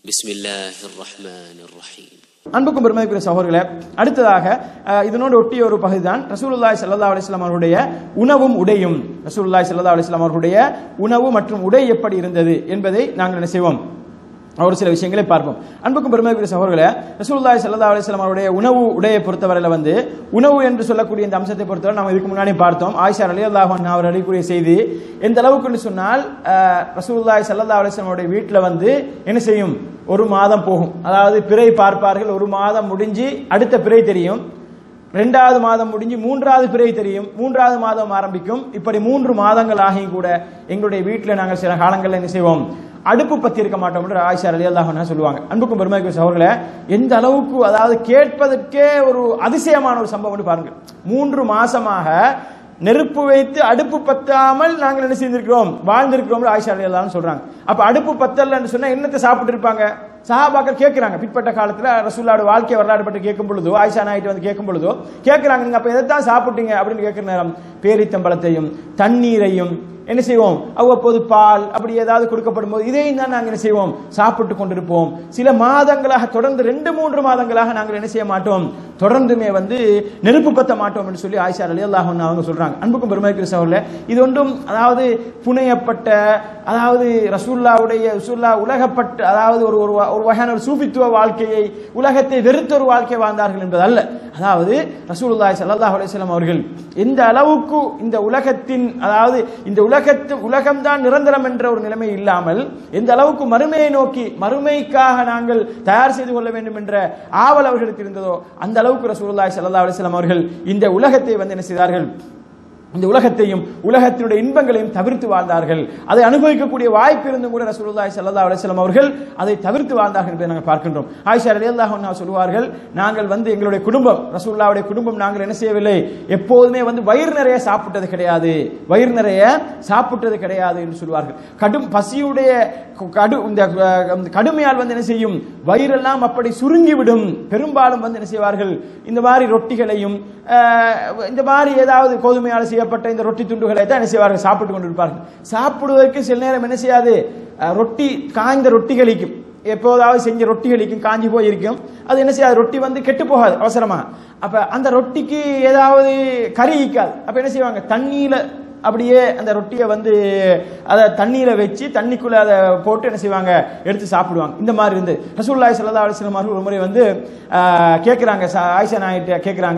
بسم الله الرحمن الرحيم அன்புக்கும் பெருமதிக்குரிய சகோதரர்களே அடுத்ததாக அஹ், இதனோடு ஒட்டிய ஒரு பகுதிதான் ரசூலுல்லாஹி ஸல்லல்லாஹு அலைஹி வஸல்லம் அவர்களுடைய உணவும் உடையும் ரசூலுல்லாஹி ஸல்லல்லாஹு அலைஹி வஸல்லம் அவர்களுடைய உணவு மற்றும் உடை எப்படி இருந்தது என்பதை நாங்கள் என்ன செய்வோம் ஒரு சில விஷயங்களை பார்ப்போம் அன்புக்கும் பெருமதிக்குரிய சகோதரர்களே ரசூலுல்லாஹி ஸல்லல்லாஹு அலைஹி வஸல்லம் அவருடைய உணவு உடையை பொறுத்தவரையில வந்து உணவு என்று சொல்லக்கூடிய இந்த அம்சத்தை பொறுத்தவரை நம்ம இதுக்கு முன்னாடி பார்த்தோம் ஆயிஷா ரலியல்லாஹு அன்ஹா அவர் அளிக்கூடிய செய்தி எந்த அளவுக்கு சொன்னால் அஹ், ரசூலுல்லாஹி ஸல்லல்லாஹு அலைஹி வஸல்லம் அவருடைய வீட்டில் வந்து என்ன செய்யும் ஒரு மாதம் போகும் அதாவது பிறை பார்ப்பார்கள் ஒரு மாதம் முடிஞ்சு அடுத்த பிறை தெரியும் ரெண்டாவது மாதம் முடிஞ்சு மூன்றாவது பிறை தெரியும் மூன்றாவது மாதம் ஆரம்பிக்கும் இப்படி மூன்று மாதங்கள் ஆகியும் கூட எங்களுடைய வீட்டில் நாங்கள் சில காலங்களில் என்ன செய்வோம் அடுப்பு பத்தி இருக்க மாட்டோம் என்று ஆயிஷா அலி அல்லாஹ் சொல்லுவாங்க அன்புக்கும் பெருமைக்கு சகோதரர்களே எந்த அளவுக்கு அதாவது கேட்பதற்கே ஒரு அதிசயமான ஒரு சம்பவம் பாருங்க மூன்று மாசமாக நெருப்பு வைத்து அடுப்பு பத்தாமல் நாங்கள் என்ன செய்திருக்கிறோம் வாழ்ந்திருக்கிறோம் ஆயிஷா அலி அல்லாஹ் சொல்றாங்க அப்ப அடுப்பு பத்தலன்னு சொன்னா என்னத்தை சாப்பிட்டு இருப்பாங்க சஹாபாக்கள் கேட்கிறாங்க பிற்பட்ட காலத்துல ரசூல்லாவோட வாழ்க்கை வரலாறு பற்றி கேட்கும் பொழுதோ ஆயிஷா நாயிட்டு வந்து கேட்கும் பொழுதோ கேட்கிறாங்க நீங்க அப்ப எதைத்தான் சாப்பிட்டீங்க அப்படின்னு கேட்கிற நேரம் பேரித்தம்பழத்தையும் தண்ணீரையும் என்ன செய்வோம் அவ்வப்போது பால் அப்படி ஏதாவது கொடுக்கப்படும் போது இதையும் தான் நாங்கள் என்ன செய்வோம் சாப்பிட்டு கொண்டிருப்போம் சில மாதங்களாக தொடர்ந்து ரெண்டு மூன்று மாதங்களாக நாங்கள் என்ன செய்ய மாட்டோம் தொடர்ந்துமே வந்து நெருப்பு பத்த மாட்டோம் என்று சொல்லி ஆயிஷா அலி அல்லாஹ் அவங்க சொல்றாங்க அன்புக்கும் பெருமைக்கு சகோதரர்களே இது ஒன்றும் அதாவது புனையப்பட்ட அதாவது ரசூல்லாவுடைய ரசூல்லா உலகப்பட்ட அதாவது ஒரு ஒரு வ- ஒரு வகையான ஒரு சூஃபித்துவ வாழ்க்கையை உலகத்தை வெறுத்த ஒரு வாழ்க்கை வாழ்ந்தார்கள் என்பது அல்ல அதாவது ரசூலுல்லாஹி ஸல்லல்லாஹு அலைஹி வஸல்லம் அவர்கள் எந்த அளவுக்கு இந்த உலகத்தின் அதாவது இந்த உலகத்து உலகம்தான் நிரந்தரம் என்ற ஒரு நிலைமை இல்லாமல் எந்த அளவுக்கு மறுமையை நோக்கி மறுமைக்காக நாங்கள் தயார் செய்து கொள்ள வேண்டும் என்ற ஆவல் அவர்களுக்கு இருந்ததோ அந்த அளவுக்கு ரசூலுல்லாஹி ஸல்லல்லாஹு அலைஹி வஸல்லம் அவர்கள் இந்த உலகத்தை வந்து என்ன செய்தார்கள் இந்த உலகத்தையும் உலகத்தினுடைய இன்பங்களையும் தவிர்த்து வாழ்ந்தார்கள் அதை அனுபவிக்கக்கூடிய வாய்ப்பு இருந்தும் கூட ரசூலுல்லாஹி ஸல்லல்லாஹு அலைஹி வஸல்லம் அவர்கள் அதை தவிர்த்து வாழ்ந்தார்கள் என்பதை நாங்கள் பார்க்கின்றோம் ஆயிஷா ரலியல்லாஹு அன்ஹா சொல்வார்கள் நாங்கள் வந்து எங்களுடைய குடும்பம் ரசூலுல்லாஹ்வுடைய குடும்பம் நாங்கள் என்ன செய்யவில்லை எப்போதுமே வந்து வயிறு நிறைய சாப்பிட்டது கிடையாது வயிறு நிறைய சாப்பிட்டது கிடையாது என்று சொல்வார்கள் கடும் பசியுடைய கடு இந்த அஹ், இந்த கடுமையால் வந்து என்ன செய்யும் வயிறெல்லாம் அப்படி சுருங்கிவிடும் பெரும்பாலும் வந்து என்ன செய்வார்கள் இந்த மாதிரி ரொட்டிகளையும் அஹ், இந்த மாதிரி ஏதாவது கோதுமையால் செய்யப்பட்ட இந்த ரொட்டி துண்டுகளை தான் என்ன செய்வார்கள் சாப்பிட்டு கொண்டிருப்பார்கள் சாப்பிடுவதற்கு சில நேரம் என்ன செய்யாது அஹ், ரொட்டி காய்ந்த ரொட்டிகளுக்கும் எப்போதாவது செஞ்ச ரொட்டிகளுக்கும் காஞ்சி போய் இருக்கும் அது என்ன செய்யாது ரொட்டி வந்து கெட்டு போகாது அவசரமா அப்ப அந்த ரொட்டிக்கு ஏதாவது கறி ஈக்காது அப்ப என்ன செய்வாங்க தண்ணியில அப்படியே அந்த ரொட்டியை வந்து அதை தண்ணியில வச்சு தண்ணிக்குள்ள அதை போட்டு என்ன செய்வாங்க எடுத்து சாப்பிடுவாங்க இந்த மாதிரி இருந்து ரசூல்லாய் சல்லா அலிஸ்லாம் அவர்கள் ஒரு முறை வந்து ஆஹ், கேட்குறாங்க ச- ஆயிஷா நாயிட்ட கேட்குறாங்க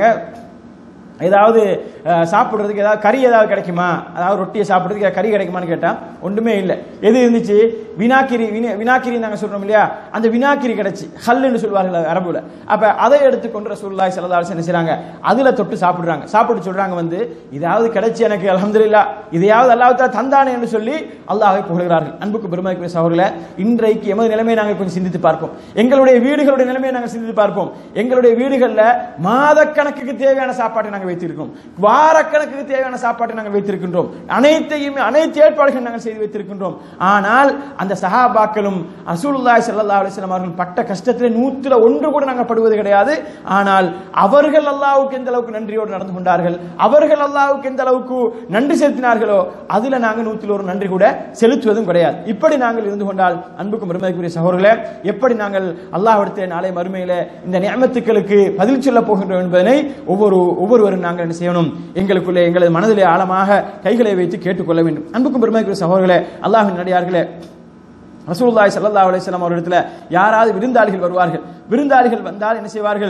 ஏதாவது அஹ், சாப்பிடுறதுக்கு ஏதாவது கறி ஏதாவது கிடைக்குமா அதாவது ரொட்டியை சாப்பிடுறதுக்கு ஏதாவது கறி கிடைக்குமான்னு கேட்டா ஒன்றுமே இல்லை எது இருந்துச்சு வினாக்கிரி வினா- வினாக்கிரி நாங்கள் சொல்றோம் இல்லையா அந்த வினாக்கிரி கிடைச்சி ஹல்லுன்னு சொல்வார்கள் அரபுல அப்ப அதை எடுத்துக்கொண்டு ரசூலுல்லாஹி ஸல்லல்லாஹு அலைஹி வஸல்லம் என்ன செய்றாங்க அதுல தொட்டு சாப்பிடுறாங்க சாப்பிட்டு சொல்றாங்க வந்து இதாவது கிடைச்சி எனக்கு அல்ஹம்துலில்லாஹ் இதையாவது அல்லாஹ் தஆலா தந்தானே என்று சொல்லி அல்லாஹ்வை புகழ்கிறார்கள் அன்புக்கு பெருமைக்குரிய சகோதரர்களே இன்றைக்கு எமது நிலைமையை நாங்கள் கொஞ்சம் சிந்தித்து பார்ப்போம் எங்களுடைய வீடுகளுடைய நிலைமையை நாங்கள் சிந்தித்து பார்ப்போம் எங்களுடைய வீடுகளில் மாதக்கணக்குக்கு தேவையான சாப்பாட்டை நாங்கள் வைத்திருக்கிறோம் வாரக்கணக்குக்கு தேவையான சாப்பாட்டை நாங்கள் வைத்திருக்கின்றோம் அனைத்தையுமே அனைத்து ஏற்பாடுகள் நாங்கள் செய்து வைத்திருக்கின்றோம் ஆனால் அந்த சஹாபாக்களும் ரசூலுல்லாஹி ஸல்லல்லாஹு அலைஹி வஸல்லம் அவர்கள் பட்ட கஷ்டத்தில் நூற்றுல ஒன்று கூட நாங்கள் படுவது கிடையாது ஆனால் அவர்கள் அல்லாஹ்வுக்கு எந்த அளவுக்கு நன்றியோடு நடந்து கொண்டார்கள் அவர்கள் அல்லாஹ்வுக்கு எந்த அளவுக்கு நன்றி செலுத்தினார்களோ அதுல நாங்கள் நூற்றில் ஒரு நன்றி கூட செலுத்துவதும் கிடையாது இப்படி நாங்கள் இருந்து கொண்டால் அன்புக்கும் பெருமதிக்குரிய சகோதரர்களே எப்படி நாங்கள் அல்லாஹ்விடத்தில் நாளை மறுமையில இந்த நியமத்துக்களுக்கு பதில் சொல்ல போகின்றோம் என்பதனை ஒவ்வொரு ஒவ்வொருவரும் நாங்கள் என்ன செய்யணும் எங்களுக்குள்ளே எங்களது மனதிலே ஆழமாக கைகளை வைத்து கேட்டுக்கொள்ள வேண்டும் அன்புக்கும் பெருமதிக்குரிய சகோதரர்களே அல்லாஹ்வின் நடிகார்களே ரசூலுல்லாஹி ஸல்லல்லாஹு அலைஹி வஸல்லம் அவர்களிடத்தில் யாராவது விருந்தாளிகள் வருவார்கள் விருந்தாளிகள் வந்தால் என்ன செய்வார்கள்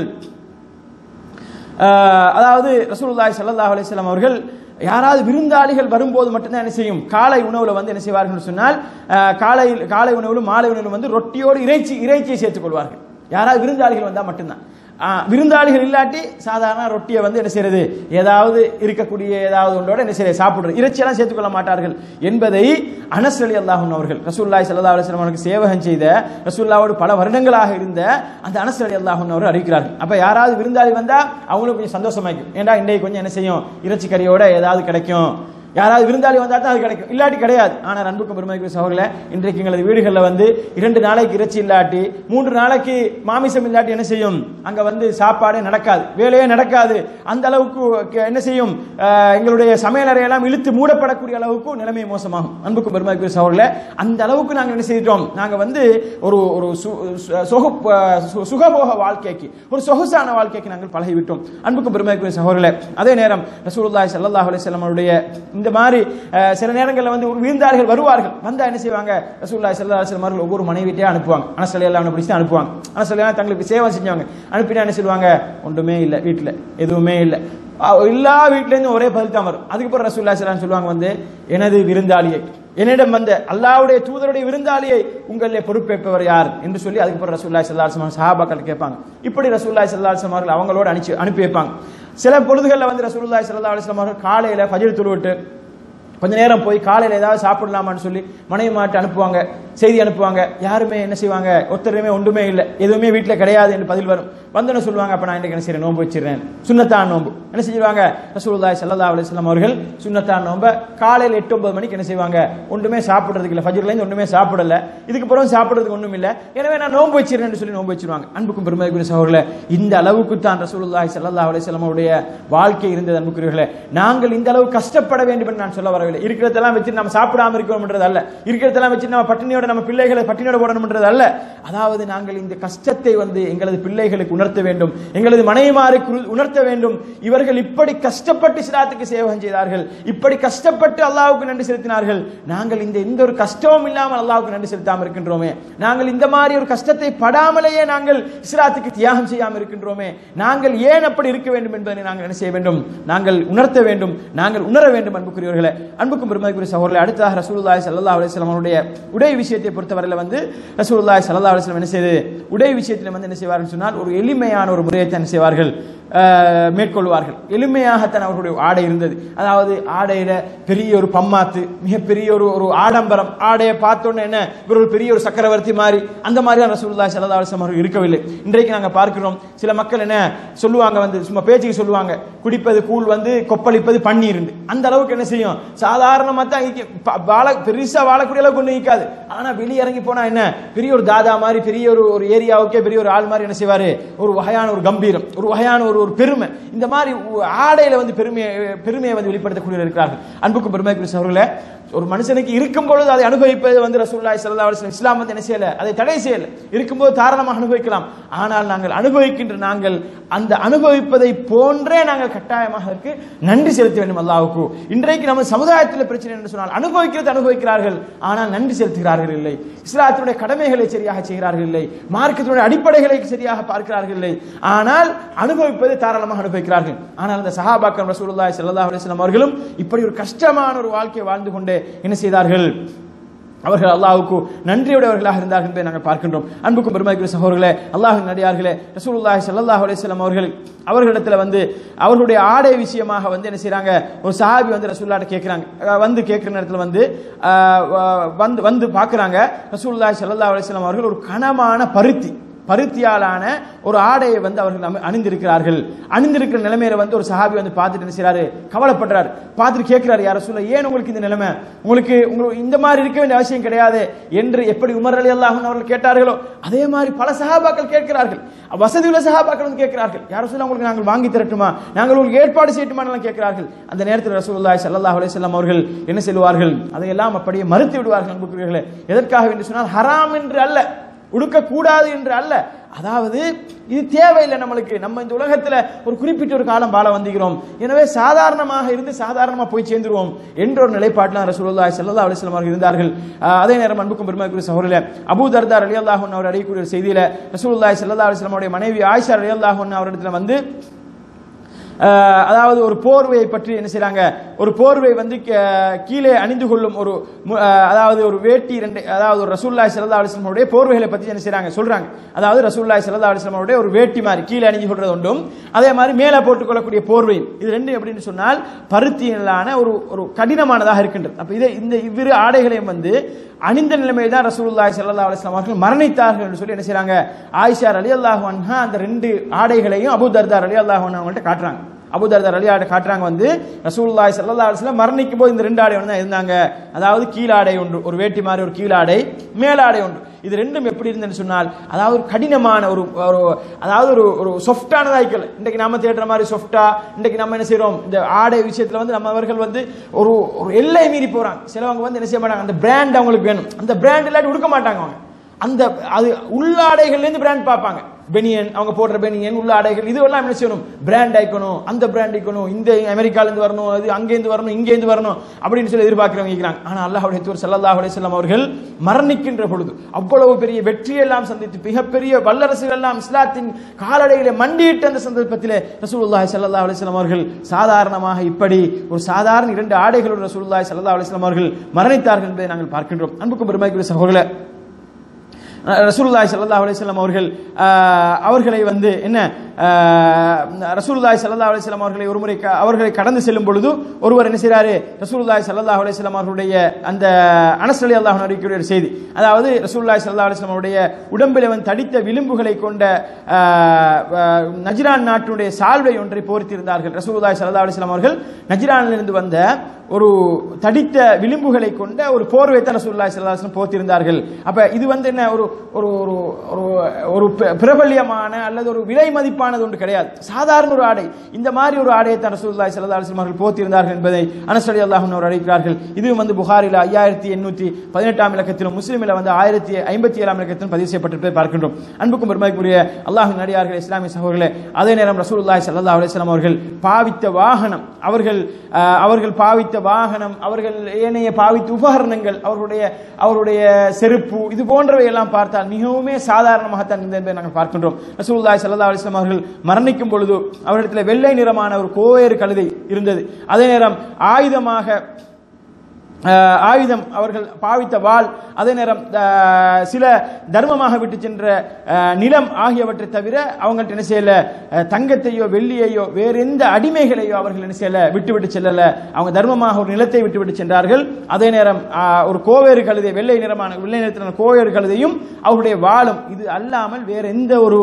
ஆஹ் அதாவது ரசூலுல்லாஹி ஸல்லல்லாஹு அலைஹி வஸல்லம் அவர்கள் யாராவது விருந்தாளிகள் வரும்போது மட்டும்தான் என்ன செய்யும் காலை உணவுல வந்து என்ன செய்வார்கள் சொன்னால் ஆஹ் காலை காலை உணவிலும் மாலை உணவிலும் வந்து ரொட்டியோடு இறைச்சி இறைச்சியை சேர்த்துக் கொள்வார்கள் யாராவது விருந்தாளிகள் வந்தால் மட்டும்தான் ஆஹ் விருந்தாளிகள் இல்லாட்டி சாதாரண ரொட்டியை வந்து என்ன செய்யறது ஏதாவது இருக்கக்கூடிய ஏதாவது ஒன்றோட என்ன செய்ய சாப்பிடுறது இறைச்சியெல்லாம் சேர்த்துக்கொள்ள மாட்டார்கள் என்பதை அனஸ் அலி அல்லாஹன் அவர்கள் ரசூல்லாய் சல்லா அலுவலம் அவருக்கு சேவகம் செய்த ரசூல்லாவோடு பல வருடங்களாக இருந்த அந்த அனஸ் அலி அல்லாஹன் அவர் அறிவிக்கிறார்கள் அப்ப யாராவது விருந்தாளி வந்தா அவங்களுக்கு கொஞ்சம் சந்தோஷமாக்கும் ஏன்டா இன்றைக்கு கொஞ்சம் என்ன செய்யும் இறைச்சி கறியோட ஏதாவது கிடைக்கும் யாராவது விருந்தாளி வந்தா தான் அது கிடைக்கும் இல்லாட்டி கிடையாது ஆனால் அன்புக்கும் பெருமைக்கு சகோதரர்களே இன்றைக்கு எங்களது வீடுகளில் வந்து இரண்டு நாளைக்கு இறைச்சி இல்லாட்டி மூன்று நாளைக்கு மாமிசம் இல்லாட்டி என்ன செய்யும் அங்க வந்து சாப்பாடே நடக்காது வேலையே நடக்காது அந்த அளவுக்கு க- என்ன செய்யும் அஹ், எங்களுடைய சமையலறையெல்லாம் இழுத்து மூடப்படக்கூடிய அளவுக்கு நிலைமை மோசமாகும் அன்புக்கும் பெருமைக்கு சகோதரர்களே அந்த அளவுக்கு நாங்கள் என்ன செய்தோம் நாங்க வந்து ஒரு ஒரு சு- சு- சொகு அஹ், சு- சுகபோக வாழ்க்கைக்கு ஒரு சொகுசான வாழ்க்கைக்கு நாங்கள் பழகிவிட்டோம் அன்புக்கும் பெருமைக்குரிய சகோதரர்களே அதே நேரம் ரசூலுல்லாஹி ஸல்லல்லாஹு அலைஹி வஸல்லம் அவருடைய இந்த மாதிரி அஹ், சில நேரங்களில் வந்து ஒரு விருந்தாளிகள் வருவார்கள் வந்தா என்ன செய்வாங்க ரசூலுல்லாஹி ஸல்லல்லாஹு அலைஹி வஸல்லம் அவர்கள் ஒவ்வொரு மனைவிட்டையே அனுப்புவாங்க அனசலி எல்லாம் பிடிச்சி தான் அனுப்புவாங்க அனசலி எல்லாம் தங்களுக்கு சேவை செஞ்சவங்க அனுப்பினா என்ன சொல்லுவாங்க ஒன்றுமே இல்லை வீட்டில் எதுவுமே இல்லை அஹ், எல்லா வீட்லேருந்து ஒரே பதில் தான் வரும் அதுக்கப்புறம் ரசூலுல்லாஹி ஸல்லல்லாஹு அலைஹி வஸல்லம் சொல்லுவாங்க வந்து எனது விருந்தாளியை என்னிடம் வந்த அல்லாஹ்வுடைய தூதருடைய விருந்தாளியை உங்களிலே பொறுப்பேற்பவர் யார் என்று சொல்லி அதுக்கப்புறம் ரசூல்லாய் சல்லா அலுவலம் சஹாபாக்கள் கேட்பாங்க இப்படி ரசூல்லாய் சல்லா அலுவலம் அவர்கள் அவங்களோட அனுப்பி அனுப்பி வைப்பாங்க சில பொழுதுகளில் வந்து ரசூலுல்லாய் சல்லா அலுவலம் அவர்கள் காலையில் ஃபஜ்ர் தொழுவிட்டு கொஞ்ச நேரம் போய் காலையில் ஏதாவது சாப்பிடலாமான்னு சொல்லி மனைவி மாட்டு அனுப்புவாங்க செய்தி அனுப்புவாங்க யாருமே என்ன செய்வாங்க ஒருத்தருமே ஒன்றுமே இல்லை எதுவுமே வீட்டில் கிடையாது என்று பதில் வரும் வந்தோன்னு சொல்லுவாங்க அப்ப நான் இன்னைக்கு என்ன செய்றேன் நோன்பு வச்சிடுறேன் சுன்னத்தான் நோன்பு என்ன செஞ்சிருவாங்க ரசூலுல்லாஹி ஸல்லல்லாஹு அலைஹி வஸல்லம் அவர்கள் சுன்னத்தான் நோன்பை காலையில் எட்டு ஒன்பது மணிக்கு என்ன செய்வாங்க ஒன்றுமே சாப்பிடுறதுக்கு இல்லை ஃபஜ்ர்லேருந்து ஒன்றுமே சாப்பிடல இதுக்கு பிறகு சாப்பிடுறதுக்கு ஒன்றும் இல்லை எனவே நான் நோன்பு வச்சிருக்கேன்னு சொல்லி நோன்பு வச்சிருவாங்க அன்புக்கும் பெருமைக்குரிய சகோதரர்களே இந்த அளவுக்கு தான் ரசூலுல்லாஹி ஸல்லல்லாஹு அலைஹி வஸல்லம் அவருடைய வாழ்க்கை இருந்தது அன்புக்குரியவர்களே நாங்கள் இந்த அளவு கஷ்டப்பட வேண்டும் என்று நான் சொல்ல வரவில்லை இருக்கிறதெல்லாம் வச்சு நம்ம சாப்பிடாம இருக்கிறோம்ன்றது அல்ல இருக்கிறதெல்லாம் வச்சு நம்ம பட்டினியோட நம்ம பிள்ளைகளை பட்டினியோட போடணும்ன்றது அல்ல அதாவது நாங்கள் இந்த கஷ்டத்தை வந்து எங்களது பிள்ளைகளுக்கு உணர்த்த வேண்டும் எங்களது மனைவிமாருக்கு உணர்- உணர்த்த வேண்டும் இவர்கள் இப்படி கஷ்டப்பட்டு சிராத்துக்கு சேவகம் செய்தார்கள் இப்படி கஷ்டப்பட்டு அல்லாஹ்வுக்கு நன்றி செலுத்தினார்கள் நாங்கள் இந்த எந்த ஒரு கஷ்டமும் இல்லாமல் அல்லாஹ்வுக்கு நன்றி செலுத்தாமல் இருக்கின்றோமே நாங்கள் இந்த மாதிரி ஒரு கஷ்டத்தை படாமலேயே நாங்கள் இஸ்லாத்துக்கு தியாகம் செய்யாமல் இருக்கின்றோமே நாங்கள் ஏன் அப்படி இருக்க வேண்டும் என்பதை நாங்கள் என்ன செய்ய வேண்டும் நாங்கள் உணர்த்த வேண்டும் நாங்கள் உணர வேண்டும் அன்புக்குரியவர்களே அன்புக்கும் பெருமதிக்குரிய சகோதரர்களே அடுத்ததாக ரசூலுல்லாஹி ஸல்லல்லாஹு அலைஹி வஸல்லம் அவருடைய உடை விஷயத்தை பொறுத்தவரையில் வந்து ரசூலுல்லாஹி ஸல்லல்லாஹு அலைஹி வஸல்லம் என்ன செய்து உடை விஷயத்தில் வந்து என்ன செய்வார்கள் சொன்னால் ஒரு எளிமையான ஒரு முறையை தான் என்ன செய்வார்கள் அஹ், மேற்கொள்வார்கள் எளிமையாகத்தான் அவர்களுடைய ஆடை இருந்தது அதாவது ஆடையில பெரிய ஒரு பம்மாத்து மிகப்பெரிய ஒரு ஒரு ஆடம்பரம் ஆடையை பார்த்தோன்னே என்ன இவர் ஒரு பெரிய ஒரு சக்கரவர்த்தி மாதிரி அந்த மாதிரி தான் ரசூலுல்லாஹி ஸல்லல்லாஹு அலைஹி வஸல்லம் அவர்கள் இருக்கவில்லை இன்றைக்கு நாங்க பார்க்கிறோம் சில மக்கள் என்ன சொல்லுவாங்க வந்து சும்மா பேச்சுக்கு சொல்லுவாங்க குடிப்பது கூழ் வந்து கொப்பளிப்பது பன்னீர் அந்த அளவுக்கு என்ன செய்யும் சாதாரணமா தான் இங்க ப- வாழ பெருசா வாழக்கூடிய அளவுக்கு ஒண்ணு இருக்காது ஆனா வெளியே இறங்கி போனா என்ன பெரிய ஒரு தாதா மாதிரி பெரிய ஒரு ஒரு ஏரியாவுக்கே பெரிய ஒரு ஆள் மாதிரி என்ன செய்வாரு ஒரு வகையான ஒரு கம்பீரம் ஒரு வகையான ஒரு ஒரு பெருமை இந்த மாதிரி உ- ஆடையில வந்து பெருமையை பெருமையை வந்து வெளிப்படுத்தக்கூடிய இருக்கிறார்கள் அன்புக்கும் பெருமைக்குரிய அவர்களே ஒரு மனுஷனுக்கு இருக்கும் பொழுது அதை அனுபவிப்பது வந்து ரசூலுல்லாஹி ஸல்லல்லாஹு அலைஹி வஸல்லம் இஸ்லாம் வந்து என்ன செய்யல அதை தடை செய்யல இருக்கும்போது தாராளமாக அனுபவிக்கலாம் ஆனால் நாங்கள் அனுபவிக்கின்ற நாங்கள் அந்த அனுபவிப்பதை போன்றே நாங்கள் கட்டாயமாக அதற்கு நன்றி செலுத்த வேண்டும் அல்லாஹ்வுக்கு இன்றைக்கு நம்ம சமுதாயத்தில் பிரச்சனை என்று சொன்னால் அனுபவிக்கிறது அனுபவிக்கிறார்கள் ஆனால் நன்றி செலுத்துகிறார்கள் இல்லை இஸ்லாத்தினுடைய கடமைகளை சரியாக செய்கிறார்கள் இல்லை மார்க்கத்தினுடைய அடிப்படைகளை சரியாக பார்க்கிறார்கள் இல்லை ஆனால் அனுபவிப்பதை தாராளமாக அனுபவிக்கிறார்கள் ஆனால் அந்த சஹாபாக்கள் ரசூலுல்லாஹி ஸல்லல்லாஹு அலைஹி வஸல்லம் அவர்களும் இப்படி ஒரு கஷ்டமான ஒரு வாழ்க்கையை வாழ்ந்து கொண்டே என்ன செய்தார்கள் அவர்கள் அல்லாஹ்வுக்கு நன்றியுடையவர்களாக இருந்தார்கள் என்பதை நாங்கள் பார்க்கின்றோம் அன்புக்கும் பெருமைக்குரிய சகோதரர்களே அல்லாஹின் நடிகார்களே ரசூலுல்லாஹி ஸல்லல்லாஹு அலைஹி வஸல்லம் அவர்கள் அவர்களிடத்துல வந்து அவர்களுடைய ஆடை விஷயமாக வந்து என்ன செய்றாங்க ஒரு சஹாபி வந்து ரசூலுல்லாஹ்ட்ட கேட்குறாங்க வந்து கேட்குற நேரத்தில் வந்து அஹ், வ- வந்து வந்து பார்க்குறாங்க ரசூலுல்லாஹி ஸல்லல்லாஹு அலைஹி வஸல்லம் அவர்கள் ஒரு கனமான பருத்தி பருத்தியாலான ஒரு ஆடையை வந்து அவர்கள் அமி- அணிந்திருக்கிறார்கள் அணிந்திருக்கிற நிலைமையில வந்து ஒரு சஹாபி வந்து பார்த்துட்டு என்ன செய்றாரு கவலைப்படுறாரு பார்த்துட்டு கேட்கிறாரு யார சொல்ல ஏன் உங்களுக்கு இந்த நிலைமை உங்களுக்கு உங்களுக்கு இந்த மாதிரி இருக்க வேண்டிய அவசியம் கிடையாது என்று எப்படி உமர் அலி அல்லாஹ் அவர்கள் கேட்டார்களோ அதே மாதிரி பல சஹாபாக்கள் கேட்கிறார்கள் வசதி உள்ள சஹாபாக்கள் வந்து கேட்கிறார்கள் யார சொல்ல உங்களுக்கு நாங்கள் வாங்கி தரட்டுமா நாங்கள் உங்களுக்கு ஏற்பாடு செய்யட்டுமா எல்லாம் கேட்கிறார்கள் அந்த நேரத்தில் ரசூலுல்லாஹி ஸல்லல்லாஹு அலைஹி வஸல்லம் அவர்கள் என்ன சொல்வார்கள் அதையெல்லாம் அப்படியே மறுத்து விடுவார்கள் அன்புக்குரியவர்களே எதற்காக என்று சொன்னால் ஹராம் என்று அல்ல உடுக்க கூடாது என்று அல்ல அதாவது இது தேவையில்லை நம்மளுக்கு நம்ம இந்த உலகத்துல ஒரு குறிப்பிட்ட ஒரு காலம் வாழ வந்திருக்கிறோம் எனவே சாதாரணமாக இருந்து சாதாரணமா போய் சேர்ந்துருவோம் என்ற ஒரு நிலைப்பாட்டில் ரசூலுல்லாஹி ஸல்லல்லாஹு அலைஹி வஸல்லம் அவர்கள் இருந்தார்கள் ஆஹ் அதே நேரம் அன்புக்கும் பெருமைக்குரிய சகோதரர்களே அபூ தர்தார் ரலியல்லாஹு அன்ஹு அவர் அடையக்கூடிய ஒரு செய்தியில ரசூலுல்லாஹி ஸல்லல்லாஹு அலைஹி வஸல்லம் அவருடைய மனைவி ஆயிஷா ரலியல்லாஹு அன்ஹா அவரிடத்துல வந்து ஆஹ் அதாவது ஒரு போர்வையை பற்றி என்ன செய்றாங்க ஒரு போர்வை வந்து கே- கீழே அணிந்து கொள்ளும் ஒரு மு- ஆஹ் அதாவது ஒரு வேட்டி ரெண்டு அதாவது ஒரு ரசூல்லாய் சல்லா அலிஸ்லமுடைய போர்வைகளை பற்றி என்ன செய்றாங்க சொல்றாங்க அதாவது ரசூல்லாய் சல்லா அலிஸ்லமுடைய ஒரு வேட்டி மாதிரி கீழே அணிஞ்சு கொள்றது ஒன்றும் அதே மாதிரி மேலே போட்டுக்கொள்ளக்கூடிய போர்வை இது ரெண்டு எப்படின்னு சொன்னால் பருத்தியிலான ஒரு ஒரு கடினமானதாக இருக்கின்றது அப்ப இதை இந்த இவ்விரு ஆடைகளையும் வந்து அணிந்த நிலைமையில் தான் ரசூலுல்லாஹி ஸல்லல்லாஹு அலைஹி வஸல்லம் அவர்கள் மரணித்தார்கள் என்று சொல்லி என்ன செய்றாங்க ஆயிஷா ரலியல்லாஹு அன்ஹா அந்த ரெண்டு ஆடைகளையும் அபூ தர்தார் ரலியல்லாஹு அன்ஹா அவங்கள்ட்ட காட்டுறாங்க அபுதர்தர் அலியாட காட்டுறாங்க வந்து ரசூலுல்லாஹி ஸல்லல்லாஹு அலைஹி வஸல்லம் மரணிக்கும் போது இந்த ரெண்டு ஆடை ஒன்று தான் இருந்தாங்க அதாவது கீழாடை ஒன்று ஒரு வேட்டி மாதிரி ஒரு கீழாடை மேலாடை ஒன்று இது ரெண்டும் எப்படி இருந்ததுன்னு சொன்னால் அதாவது ஒரு கடினமான ஒரு ஒரு அதாவது ஒரு ஒரு சொஃப்டானதா இருக்கல இன்றைக்கு நாம தேடுற மாதிரி சொஃப்டா இன்றைக்கு நம்ம என்ன செய்றோம் இந்த ஆடை விஷயத்துல வந்து நம்ம அவர்கள் வந்து ஒரு ஒரு எல்லை மீறி போறாங்க சிலவங்க வந்து என்ன செய்ய மாட்டாங்க அந்த பிராண்ட் அவங்களுக்கு வேணும் அந்த பிராண்ட் இல்லாட்டி உடுக்க மாட்டாங்க அவங்க அந்த அது உள்ளாடைகள்ல இருந்து பிராண்ட் பார்ப்பாங்க பெனியன் அவங்க போடுற பெனியன் உள்ள ஆடைகள் இது எல்லாம் என்ன செய்யணும் பிராண்ட் ஆயிக்கணும் அந்த பிராண்ட் ஆயிக்கணும் இந்த அமெரிக்கால இருந்து வரணும் அது அங்கேருந்து வரணும் இங்கேருந்து வரணும் அப்படின்னு சொல்லி எதிர்பார்க்கிறவங்க இருக்கிறாங்க ஆனா அல்லாஹ்வுடைய தூர் ஸல்லல்லாஹு அலைஹி வஸல்லம் அவர்கள் மரணிக்கின்ற பொழுது அவ்வளவு பெரிய வெற்றியெல்லாம் சந்தித்து மிகப்பெரிய வல்லரசுகள் எல்லாம் இஸ்லாத்தின் காலடையிலே மண்டியிட்ட அந்த சந்தர்ப்பத்திலே ரசூலுல்லாஹி ஸல்லல்லாஹு அலைஹி வஸல்லம் அவர்கள் சாதாரணமாக இப்படி ஒரு சாதாரண இரண்டு ஆடைகளோடு ரசூலுல்லாஹி ஸல்லல்லாஹு அலைஹி வஸல்லம் அவர்கள் மரணித்தார்கள் என்பதை நாங்கள் பார்க்கின்றோம் அன்புக்கும் பெருமைக்குரிய சகோதரர்களே ரசூலுல்லாஹி ஸல்லல்லாஹு அலைஹி வஸல்லம் அவர்கள் ஆஹ், அவர்களை வந்து என்ன ஆஹ், ரசூலுல்லாஹி ஸல்லல்லாஹு அலைஹி வஸல்லம் அவர்களை ஒருமுறை க- அவர்களை கடந்து செல்லும் பொழுது ஒருவர் என்ன செய்றாரு ரசூலுல்லாஹி ஸல்லல்லாஹு அலைஹி வஸல்லம் அவர்களுடைய அந்த அனஸ் ரலியல்லாஹு அன்ஹு அறிவிக்கக்கூடிய ஒரு செய்தி அதாவது ரசூலுல்லாஹி ஸல்லல்லாஹு அலைஹி வஸல்லம் அவருடைய உடம்பில் வந்து தடித்த விளிம்புகளை கொண்ட ஆஹ், ஆஹ், நஜ்ரான் நாட்டுடைய சால்வை ஒன்றை போர்த்திருந்தார்கள் ரசூலுல்லாஹி ஸல்லல்லாஹு அலைஹி வஸல்லம் அவர்கள் நஜ்ரானிலிருந்து வந்த ஒரு தடித்த விளிம்புகளை கொண்ட ஒரு போர்வை தான் ரசூலுல்லாஹி ஸல்லல்லாஹு அலைஹி வஸல்லம் போர்த்திருந்தார்கள் அப்ப இது வந்து என்ன ஒரு ஒரு ஒரு ஒரு ஒரு பிர- பிரபல்யமான அல்லது ஒரு விலை மதிப்பானது ஒன்று கிடையாது சாதாரண ஒரு ஆடை இந்த மாதிரி ஒரு ஆடையை தான் ரசூலுல்லாஹி ஸல்லல்லாஹு அலைஹி வஸல்லம் அவர்கள் போர்த்திருந்தார்கள் என்பதை அனஸ் ரலியல்லாஹு அன்ஹு அவர் அறிவிக்கிறார்கள் இதுவும் வந்து புகாரில ஐயாயிரத்தி எண்ணூத்தி பதினெட்டாம் இலக்கத்திலும் முஸ்லிமில் வந்து ஆயிரத்தி ஐம்பத்தி ஏழாம் இலக்கத்திலும் பதிவு செய்யப்பட்டிருப்பதை பார்க்கின்றோம் அன்புக்கும் பெருமைக்குரிய அல்லாஹின் நடிகார்கள் இஸ்லாமிய சகோதரர்களே அதே நேரம் ரசூலுல்லாஹி ஸல்லல்லாஹு அலைஹி வஸல்லம் அவர்கள் பாவித்த வாகனம் அவர்கள் அஹ், அவர்கள் பாவித்த வாகனம் அவர்கள் ஏனைய பாவித்த உபகரணங்கள் அவர்களுடைய அவருடைய செருப்பு இது போன்றவை எல்லாம் பார்த்தால் மிகவுமே சாதாரணமாகத்தான் இருந்தது என்பதை நாங்கள் பார்க்கின்றோம் ரசூலுல்லாஹி ஸல்லல்லாஹு அலைஹி வஸல்லம் அவர்கள் மரணிக்கும் பொழுது அவரிடத்தில் வெள்ளை நிறமான ஒரு கோவேறு கழுதை இருந்தது அதே நேரம் ஆயுதமாக அஹ், ஆயுதம் அவர்கள் பாவித்த வாள் அதே நேரம் அஹ், சில தர்மமாக விட்டு சென்ற அஹ், நிலம் ஆகியவற்றை தவிர அவங்கள்ட்ட என்ன செய்யல அஹ், தங்கத்தையோ வெள்ளியையோ வேறு எந்த அடிமைகளையோ அவர்கள் என்ன செய்யல விட்டு விட்டு செல்லல அவங்க தர்மமாக ஒரு நிலத்தை விட்டு விட்டு சென்றார்கள் அதே நேரம் அஹ், ஒரு கோவேறு கழுதை வெள்ளை நிறமான வெள்ளை நிறத்திலான கோவேறு கழுதையும் அவருடைய வாளும் இது அல்லாமல் வேறு எந்த ஒரு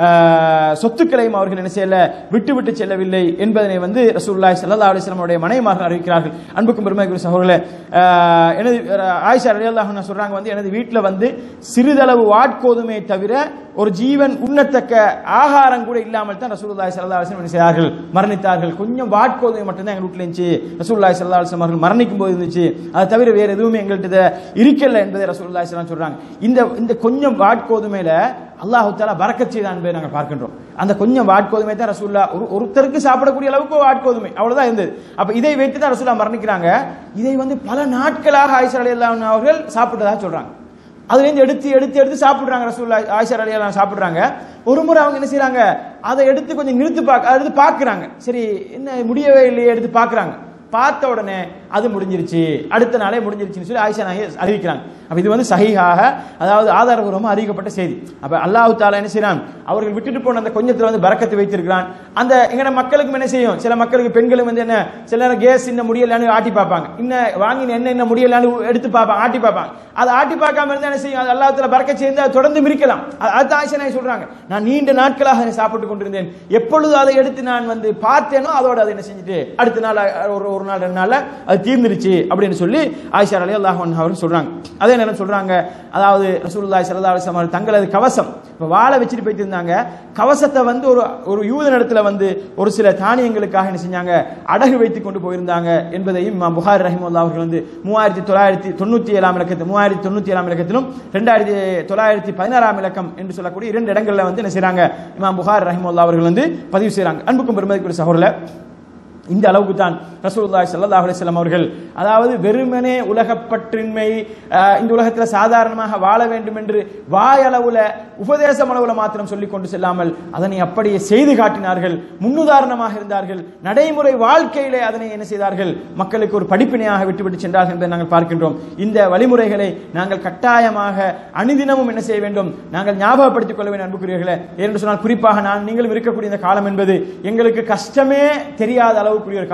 அஹ், சொத்துக்களையும் அவர்கள் என்ன செய்யல விட்டு விட்டு செல்லவில்லை என்பதனை வந்து ரசூலுல்லாஹி ஸல்லல்லாஹு அலைஹி வஸல்லம் உடைய மனைவிமார்கள் அறிவிக்கிறார்கள் அன்புக்கும் பெருமைக்குரிய சகோதரர்களே அஹ், எனது அஹ், ஆயிஷா ரலியல்லாஹு அன்ஹா சொல்றாங்க வந்து எனது வீட்டில் வந்து சிறிதளவு வாட்கோதுமை தவிர ஒரு ஜீவன் உண்ணத்தக்க ஆகாரம் கூட இல்லாமல் தான் ரசூலுல்லாஹி ஸல்லல்லாஹு அலைஹி வஸல்லம் என்ன செய்தார்கள் மரணித்தார்கள் கொஞ்சம் வாட்கோதுமை மட்டும்தான் எங்க வீட்டில் இருந்துச்சு ரசூலுல்லாஹி ஸல்லல்லாஹு அலைஹி வஸல்லம் அவர்கள் மரணிக்கும் போது இருந்துச்சு அதை தவிர வேற எதுவுமே எங்கள்கிட்ட இருக்கல என்பதை ரசூலுல்லாஹி ஸல்லல்லாஹு அலைஹி வஸல்லம் சொல்றாங்க இந்த இந்த கொஞ்சம் வாட்கோதுமையில அல்லாஹு தாலா பரக்கத் செய்தான் என்பதை நாங்கள் பார்க்கின்றோம் அந்த கொஞ்சம் வாட்கோதுமை தான் ரசூல்லா ஒரு ஒருத்தருக்கு சாப்பிடக்கூடிய அளவுக்கு வாட்கோதுமை அவ்வளவுதான் இருந்தது அப்ப இதை வைத்து தான் ரசூல்லா மரணிக்கிறாங்க இதை வந்து பல நாட்களாக ஆயிஷா ரலியல்லாஹு அவர்கள் சாப்பிட்டதா சொல்றாங்க அதுல இருந்து எடுத்து எடுத்து எடுத்து சாப்பிடுறாங்க ரசூல்லா ஆயிஷா ரலியல்லாஹு சாப்பிடுறாங்க ஒரு முறை அவங்க என்ன செய்றாங்க அதை எடுத்து கொஞ்சம் நிறுத்து பார்க்க அதை எடுத்து பார்க்கறாங்க சரி என்ன முடியவே இல்லையே எடுத்து பார்க்கறாங்க பார்த்த உடனே அது முடிஞ்சிருச்சு அடுத்த நாளே முடிஞ்சிருச்சுன்னு சொல்லி ஆயிஷா நாயகி அறிவிக்கிறாங்க அப்ப இது வந்து சஹீஹாக அதாவது ஆதாரபூர்வமாக அறிவிக்கப்பட்ட செய்தி அப்ப அல்லாஹ் தாலா என்ன செய்றான் அவர்கள் விட்டுட்டு போன அந்த கொஞ்சத்துல வந்து பரக்கத்து வைத்திருக்கிறான் அந்த எங்கட மக்களுக்கும் என்ன செய்யும் சில மக்களுக்கு பெண்களும் வந்து என்ன சில நேரம் கேஸ் இன்னும் முடியலான்னு ஆட்டி பார்ப்பாங்க இன்னும் வாங்கின என்ன என்ன முடியலான்னு எடுத்து பார்ப்பாங்க ஆட்டி பார்ப்பாங்க அதை ஆட்டி பார்க்காம இருந்தா என்ன செய்யும் அது அல்லாஹ் தாலா பறக்க சேர்ந்து அதை தொடர்ந்து மிரிக்கலாம் அது- அது ஆயிஷா நாயகி சொல்றாங்க நான் நீண்ட நாட்களாக அதை சாப்பிட்டு கொண்டிருந்தேன் எப்பொழுது அதை எடுத்து நான் வந்து பார்த்தேனோ அதோட அதை என்ன செஞ்சுட்டு அடுத்த நாள் அஹ், ஒரு ஒரு நாள் ரெண்டு நாள்ல அது தீர்ந்துருச்சு அப்படின்னு சொல்லி ஆயிஷா அலி அல்லாஹ் அவர்கள் சொல்றாங்க அதே நேரம் சொல்றாங்க அதாவது ரசூலுல்லாஹி ஸல்லல்லாஹு அலைஹி வஸல்லம் தங்களது கவசம் இப்ப வாழை வச்சுட்டு போயிட்டு இருந்தாங்க கவசத்தை வந்து ஒரு ஒரு யூத இடத்துல வந்து ஒரு சில தானியங்களுக்காக என்ன செஞ்சாங்க அடகு வைத்து கொண்டு போயிருந்தாங்க என்பதையும் இமாம் புகாரி ரஹிமுல்லா அவர்கள் வந்து மூவாயிரத்தி தொள்ளாயிரத்தி தொண்ணூத்தி ஏழாம் இலக்கத்து மூவாயிரத்தி தொண்ணூத்தி ஏழாம் இலக்கத்திலும் ரெண்டாயிரத்தி தொள்ளாயிரத்தி பதினாறாம் இலக்கம் என்று சொல்லக்கூடிய இரண்டு இடங்கள்ல வந்து என்ன செய்றாங்க இமாம் புகாரி ரஹிமுல்லா அவர்கள் வந்து பதிவு செய்றாங்க அன்புக்கும் பெருமதிக்குரிய சகோதரர் இந்த அளவுக்கு தான் ரசூலுல்லாஹி ஸல்லல்லாஹு அலைஹி வஸல்லம் அவர்கள் அதாவது வெறுமனே உலகப்பற்றின்மை அஹ், இந்த உலகத்தில் சாதாரணமாக வாழ வேண்டும் என்று வாயளவுல உபதேசம் அளவுல மாத்திரம் சொல்லிக் கொண்டு செல்லாமல் அதனை அப்படியே செய்து காட்டினார்கள் முன்னுதாரணமாக இருந்தார்கள் நடைமுறை வாழ்க்கையிலே அதனை என்ன செய்தார்கள் மக்களுக்கு ஒரு படிப்பினையாக விட்டுவிட்டு சென்றார்கள் என்பதை நாங்கள் பார்க்கின்றோம் இந்த வழிமுறைகளை நாங்கள் கட்டாயமாக அனுதினமும் என்ன செய்ய வேண்டும் நாங்கள் ஞாபகப்படுத்திக் கொள்ள வேண்டும் அன்புக்குரியவர்களே ஏனென்று சொன்னால் குறிப்பாக நான் நீங்களும் இருக்கக்கூடிய இந்த காலம் என்பது எங்களுக்கு கஷ்டமே தெரியாத அளவுக்குரிய ஒரு காலம்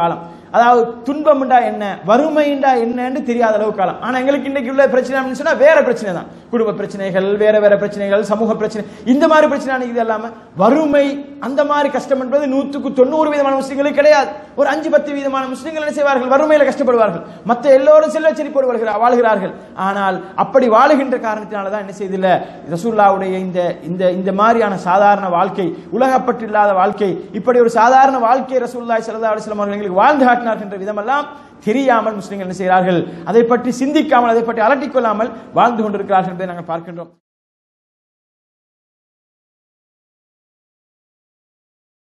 அதாவது துன்பம்டா என்ன வறுமைண்டா என்னன்னு தெரியாத அளவு காலம் ஆனா எங்களுக்கு இன்னைக்கு உள்ள பிரச்சனை அப்படின்னு சொன்னா வேற பிரச்சனை தான் குடும்ப பிரச்சனைகள் வேற வேற பிரச்சனைகள் சமூக பிரச்சனை இந்த மாதிரி பிரச்சனை அன்னைக்கு இது இல்லாம வறுமை அந்த மாதிரி கஷ்டம் என்பது நூற்றுக்கு தொண்ணூறு விதமான முஸ்லிம்களுக்கு கிடையாது ஒரு அஞ்சு பத்து விதமான முஸ்லிம்கள் என்ன செய்வார்கள் வறுமையில கஷ்டப்படுவார்கள் மற்ற எல்லோரும் செல்வ செழிப்போடு வருகிறார் வாழ்கிறார்கள் ஆனால் அப்படி வாழுகின்ற காரணத்தினால தான் என்ன செய்தில்ல ரசூல்லாவுடைய இந்த இந்த இந்த மாதிரியான சாதாரண வாழ்க்கை உலகப்பட்டு இல்லாத வாழ்க்கை இப்படி ஒரு சாதாரண வாழ்க்கை ரசூல்லாய் சல்லா அலிஸ்லாம் அவர்கள் எங்களுக்கு வாழ்ந்து காட்டினார் என்ற விதமெல்லாம் தெரியாமல் முஸ்லிம்கள் என்ன செய்கிறார்கள் அதை பற்றி சிந்திக்காமல் அதை பற்றி அலட்டிக் கொள்ளாமல் வாழ்ந்து கொண்டிருக்கிறார்கள் என்பதை நாங்கள் பார்க்கின்றோம்